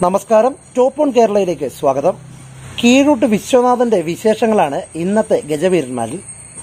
നമസ്കാരം top on കേരളയിലേക്ക് സ്വാഗതം കീഴൂട്ട് വിശ്വനാഥന്റെ വിശേഷങ്ങളാണ് ഇന്നത്തെ ഗജവീരന്മാരിൽ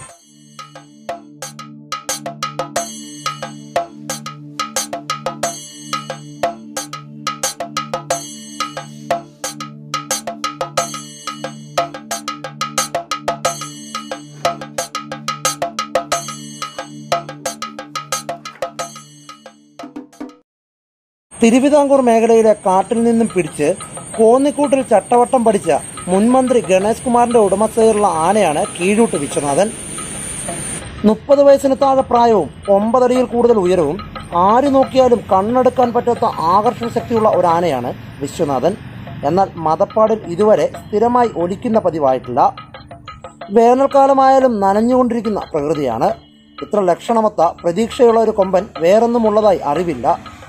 തിരുവിതാംകൂർ മേഖലയിലെ കാട്ടിൽ നിന്നും പിടിച്ച് കോന്നിക്കൂട്ടിൽ ചട്ടവട്ടം പഠിച്ച മുൻമന്ത്രി ഗണേഷ് കുമാറിന്റെ ഉടമസ്ഥതയിലുള്ള ആനയാണ് കീഴൂട്ട് വിശ്വനാഥൻ മുപ്പത് വയസ്സിന് താഴെ പ്രായവും ഒമ്പതടിയിൽ കൂടുതൽ ഉയരവും ആര് നോക്കിയാലും കണ്ണെടുക്കാൻ പറ്റാത്ത ആകർഷണ ശക്തിയുള്ള ഒരു ആനയാണ് വിശ്വനാഥൻ എന്നാൽ മതപ്പാടിൽ ഇതുവരെ സ്ഥിരമായി ഒലിക്കുന്ന പതിവായിട്ടില്ല വേനൽക്കാലമായാലും നനഞ്ഞുകൊണ്ടിരിക്കുന്ന പ്രകൃതിയാണ് ഇത്ര ലക്ഷണമൊത്ത പ്രതീക്ഷയുള്ള ഒരു കൊമ്പൻ വേറൊന്നുമുള്ളതായി അറിവില്ല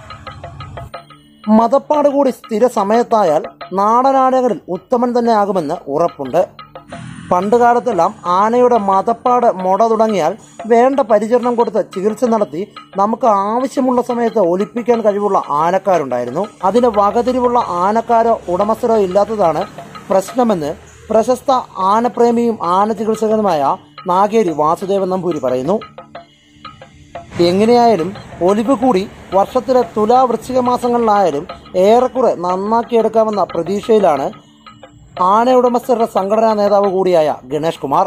മതപ്പാട് കൂടി സ്ഥിര സമയത്തായാൽ നാടനാനകളിൽ ഉത്തമൻ തന്നെ ആകുമെന്ന് ഉറപ്പുണ്ട് പണ്ട് കാലത്തെല്ലാം ആനയുടെ മതപ്പാട് മുട തുടങ്ങിയാൽ വേണ്ട പരിചരണം കൊടുത്ത് ചികിത്സ നടത്തി നമുക്ക് ആവശ്യമുള്ള സമയത്ത് ഒലിപ്പിക്കാൻ കഴിവുള്ള ആനക്കാരുണ്ടായിരുന്നു അതിന് വകതിരിവുള്ള ആനക്കാരോ ഉടമസ്ഥരോ ഇല്ലാത്തതാണ് പ്രശ്നമെന്ന് പ്രശസ്ത ആനപ്രേമിയും ആന ചികിത്സകനുമായ നാഗേരി വാസുദേവൻ നമ്പൂരി പറയുന്നു എങ്ങനെയായാലും ഒലിവ് കൂടി വർഷത്തിലെ തുലാ വൃശ്ചിക മാസങ്ങളിലായാലും ഏറെക്കുറെ നന്നാക്കിയെടുക്കാമെന്ന പ്രതീക്ഷയിലാണ് ആന ഉടമസ്ഥരുടെ സംഘടനാ നേതാവ് കൂടിയായ ഗണേഷ് കുമാർ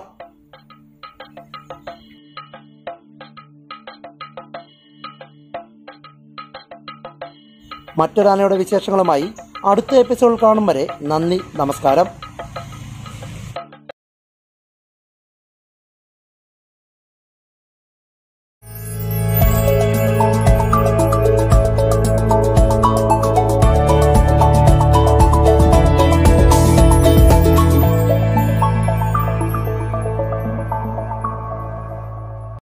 മറ്റൊരാനയുടെ വിശേഷങ്ങളുമായി അടുത്ത എപ്പിസോഡിൽ കാണും വരെ നന്ദി നമസ്കാരം